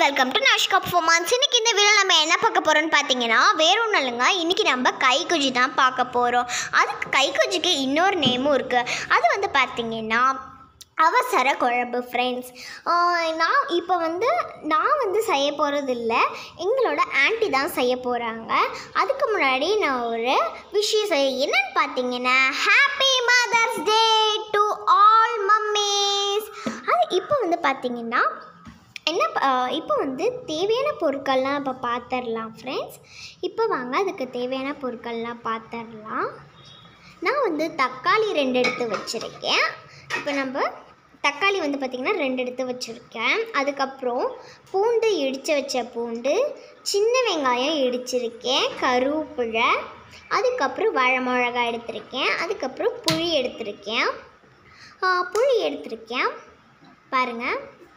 welcome to நாஷ்கா performance இன்னைக்கு இந்த video நம்ம என்ன பார்க்க போகிறோம்னு பார்த்தீங்கன்னா வேற ஒன்றும் இல்லைங்க இன்னைக்கு நம்ம கைக்குஜி தான் பார்க்க போகிறோம் அதுக்கு கைக்குஜிக்கு இன்னொரு நேமும் இருக்குது அது வந்து பார்த்தீங்கன்னா அவசர குழம்பு ஃப்ரெண்ட்ஸ் நான் இப்போ வந்து நான் வந்து செய்ய போகிறது இல்லை எங்களோட ஆன்ட்டி தான் செய்ய போகிறாங்க அதுக்கு முன்னாடி நான் ஒரு விஷயம் செய்ய என்னன்னு பார்த்தீங்கன்னா happy mothers day to all mummies அது இப்போ வந்து பார்த்தீங்கன்னா என்ன ப- ஆஹ் இப்போ வந்து தேவையான பொருட்கள்லாம் இப்போ பார்த்துடலாம் ஃப்ரெண்ட்ஸ் இப்போ வாங்க அதுக்கு தேவையான பொருட்கள்லாம் பார்த்துடலாம் நான் வந்து தக்காளி ரெண்டு எடுத்து வச்சுருக்கேன் இப்போ நம்ம தக்காளி வந்து பார்த்திங்கன்னா ரெண்டு எடுத்து வச்சுருக்கேன் அதுக்கப்புறம் பூண்டு இடித்து வச்ச பூண்டு சின்ன வெங்காயம் இடிச்சிருக்கேன் கருவேப்பிலை அதுக்கப்புறம் வாழை மிளகாய் எடுத்திருக்கேன் அதுக்கப்புறம் புளி எடுத்திருக்கேன் ஆஹ் புளி எடுத்திருக்கேன் பாருங்கள்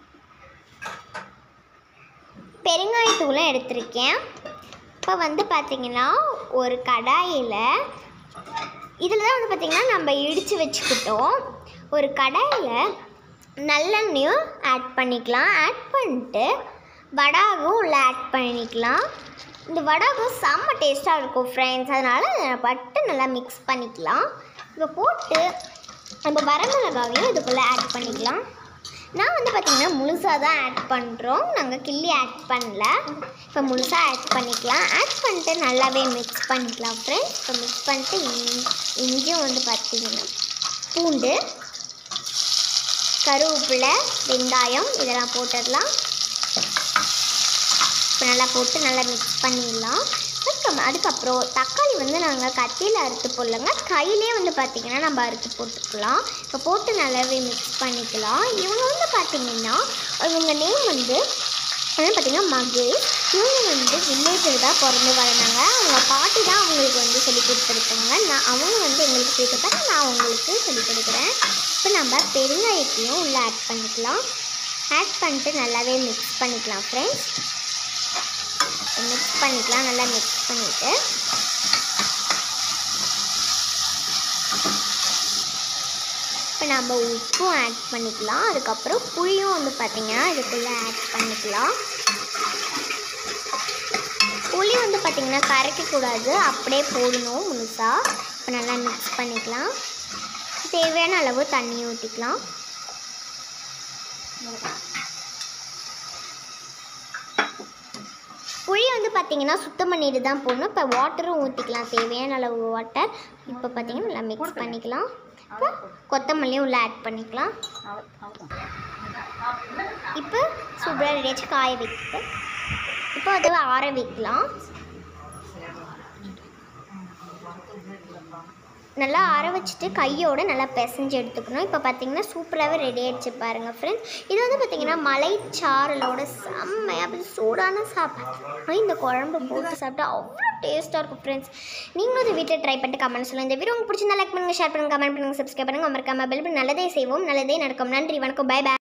பெருங்காயத்தூளும் எடுத்திருக்கேன் இப்போ வந்து பார்த்திங்கன்னா ஒரு கடாயில் இதில் தான் வந்து பார்த்திங்கன்னா நம்ம இடித்து வச்சுக்கிட்டோம் ஒரு கடாயில் நல்லெண்ணெயும் ஆட் பண்ணிக்கலாம் ஆட் பண்ணிட்டு வடாகும் உள்ள ஆட் பண்ணிக்கலாம் இந்த வடாகம் செம்ம டேஸ்ட்டாக இருக்கும் ஃப்ரெண்ட்ஸ் அதனால் அதை பட்டு நல்லா மிக்ஸ் பண்ணிக்கலாம் இப்போ போட்டு நம்ம வரமிளகாவையும் இதுக்குள்ளே ஆட் பண்ணிக்கலாம் நான் வந்து பார்த்திங்கன்னா முழுசாக தான் ஆட் பண்ணுறோம் நாங்கள் கிள்ளி ஆட் பண்ணல இப்போ முழுசாக ஆட் பண்ணிக்கலாம் ஆட் பண்ணிட்டு நல்லாவே மிக்ஸ் பண்ணிக்கலாம் ஃப்ரெண்ட்ஸ் இப்போ மிக்ஸ் பண்ணிட்டு இஞ் இஞ்சியும் வந்து பார்த்திங்கன்னா பூண்டு கருவேப்பிலை வெங்காயம் இதெல்லாம் போட்டுடலாம் இப்போ நல்லா போட்டு நல்லா மிக்ஸ் பண்ணிடலாம் அதுக்கு அதுக்கப்புறம் தக்காளி வந்து நாங்கள் கத்தியில் அறுத்து போடலங்க கையிலே வந்து பார்த்திங்கன்னா நம்ம அறுத்து போட்டுக்கலாம் இப்போ போட்டு நல்லாவே மிக்ஸ் பண்ணிக்கலாம் இவங்க வந்து பார்த்திங்கன்னா இவங்க நேம் வந்து வந்து பார்த்திங்கன்னா மகேஷ் இவங்க வந்து வில்லேஜில் தான் பிறந்து வளர்ந்தாங்க அவங்க பாட்டி தான் அவங்களுக்கு வந்து சொல்லி கொடுத்துருக்காங்க நான் அவங்க வந்து எங்களுக்கு சொல்லி கொடுத்தாங்க நான் உங்களுக்கு சொல்லி கொடுக்குறேன் இப்போ நம்ம பெருங்காயத்தையும் உள்ளே ஆட் பண்ணிக்கலாம் ஆட் பண்ணிட்டு நல்லாவே மிக்ஸ் பண்ணிக்கலாம் ஃப்ரெண்ட்ஸ் மிக்ஸ் பண்ணிக்கலாம் நல்லா மிக்ஸ் பண்ணிவிட்டு இப்போ நம்ம உப்பும் ஆட் பண்ணிக்கலாம் அதுக்கப்புறம் புளியும் வந்து பார்த்திங்கன்னா இதுக்குள்ளே ஆட் பண்ணிக்கலாம் புளி வந்து பார்த்திங்கன்னா கரைக்கக்கூடாது அப்படியே போடணும் முழுசாக இப்போ நல்லா மிக்ஸ் பண்ணிக்கலாம் தேவையான அளவு தண்ணி ஊற்றிக்கலாம் புளி வந்து பார்த்தீங்கன்னா சுத்தம் பண்ணிட்டு தான் போடணும் இப்போ வாட்டரும் ஊற்றிக்கலாம் தேவையான அளவு வாட்டர் இப்போ பார்த்தீங்கன்னா நல்லா மிக்ஸ் பண்ணிக்கலாம் இப்போ கொத்தமல்லியும் உள்ள ஆட் பண்ணிக்கலாம் இப்போ சூப்பராக ரெடியாச்சு காய வைக்கிட்டு இப்போ அதை ஆற வைக்கலாம் நல்லா ஆற வச்சுட்டு கையோட நல்லா பிசைஞ்சு எடுத்துக்கணும் இப்போ பார்த்தீங்கன்னா சூப்பராகவே ரெடி ஆயிடுச்சு பாருங்கள் ஃப்ரெண்ட்ஸ் இது வந்து பார்த்தீங்கன்னா மலைச்சாரலோட செம்மையாக அப்படி சூடான சாப்பாடு இந்த குழம்பு போட்டு சாப்பிட்டா அவ்வளோ டேஸ்ட்டாக இருக்கும் ஃப்ரெண்ட்ஸ் நீங்களும் இந்த வீட்டில் ட்ரை பண்ணிட்டு கமெண்ட் சொல்லுங்கள் இந்த வீடியோ உங்களுக்கு பிடிச்சிருந்தா லைக் பண்ணுங்கள் ஷேர் பண்ணுங்கள் கமெண்ட் பண்ணுங்கள் சப்ஸ்கிரைப் பண்ணுங்கள் மறக்காம பெல் பண்ணி நல்லதே செய்வோம் நல்லதே நடக்கும் நன்றி வணக்கம் பை பை